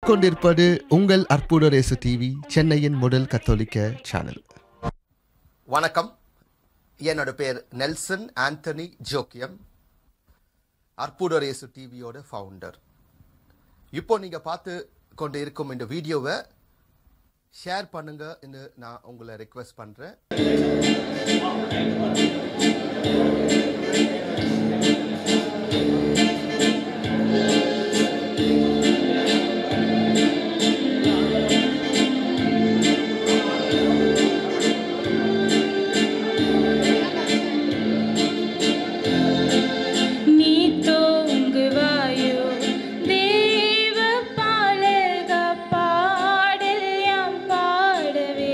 கொண்டிருப்பது உங்கள் அற்புத ரேசு டிவி சென்னையின் முதல் கத்தோலிக்க சேனல் வணக்கம் என்னோட பேர் நெல்சன் ஆண்டனி ஜோக்கியம் அற்புதரேசு டிவியோட ஃபவுண்டர் இப்போ நீங்கள் பார்த்து கொண்டு இருக்கும் இந்த வீடியோவை ஷேர் பண்ணுங்கன்னு நான் உங்களை ரெக்வெஸ்ட் பண்ணுறேன் நீ தூங்குவாயோ தேவ பாலக பாடல் யாம் பாடவே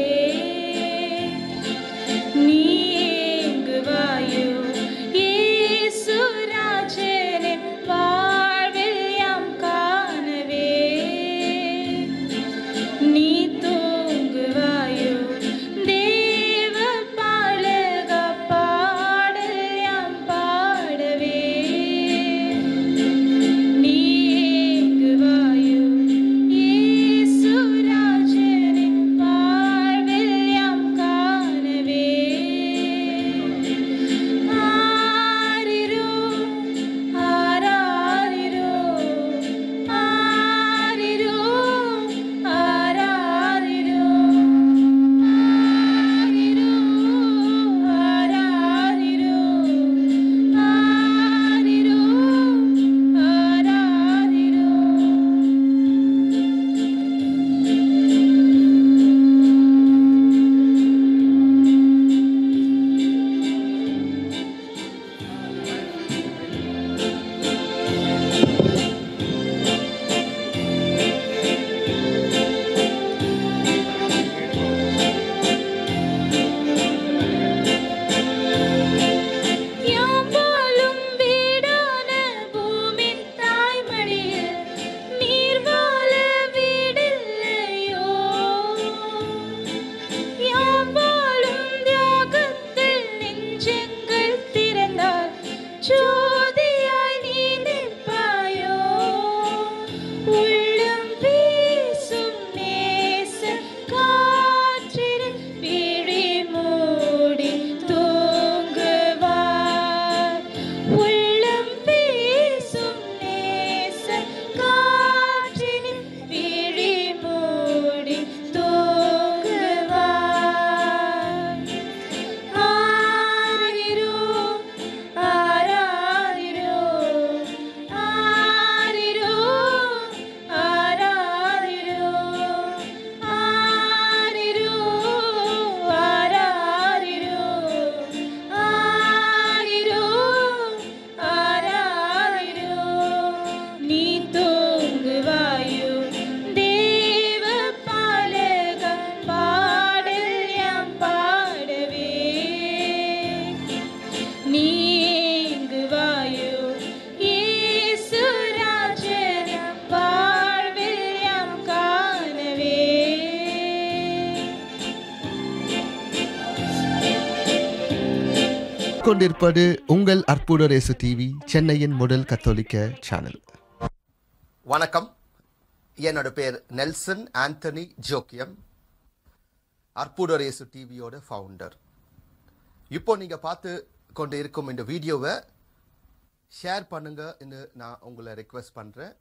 நீ ஏங்குவாயோ இயேசு ராஜனின் வாழ்வில் யாம் காணவே நீ தூங்குவாயோ தேவ பாலக பாடல் யாம் பாடவே நீ ஏங்குவாயோ இயேசு ராஜனின் வாழ்வில் யாம் காணவே ஆரிரோ ஆராரிரோ ஆரிரோ ஆராரிரோ ஆரிரோ ஆராரிரோ ஆரிரோ ஆராரிரோ யாம் வாழும் வீடான பூமின் தாய்மடியில் நீர் வாழ வீடில்லையோ யாம் வாழும் தியாகத்தில் நெஞ்சங்கள் திறந்தால் ஜோதியாய் நீ நிற்பாயோ உள்ளம் வீசும் நேச காற்றில் விழி மூடி தூங்குவார் உள்ளம் வீசும் நேச காற்றில் விழி மூடி தூங்குவார் ஆரிரோ ஆராரிரோ ஆரிரோ ஆராரிரோ ஆரிரோ ஆராரிரோ ஆரிரோ ஆராரிரோ நீ தூங்குவாயோ தேவ பாலக பாடல் யாம் பாடவே நீங்குவாயோ இயேசு ராஜன் வாழ்வில் யாம் காணவே கொண்டிருப்பது உங்கள் அற்புத ரேசு டிவி சென்னையின் முதல் கத்தோலிக்க சேனல் வணக்கம் என்னோட பேர் நெல்சன் ஆண்டனி ஜோக்கியம் அற்புதரேசு டிவியோட ஃபவுண்டர் இப்போ நீங்கள் பார்த்து கொண்டு இருக்கும் இந்த வீடியோவை ஷேர் பண்ணுங்கன்னு நான் உங்களை ரெக்வெஸ்ட் பண்ணுறேன்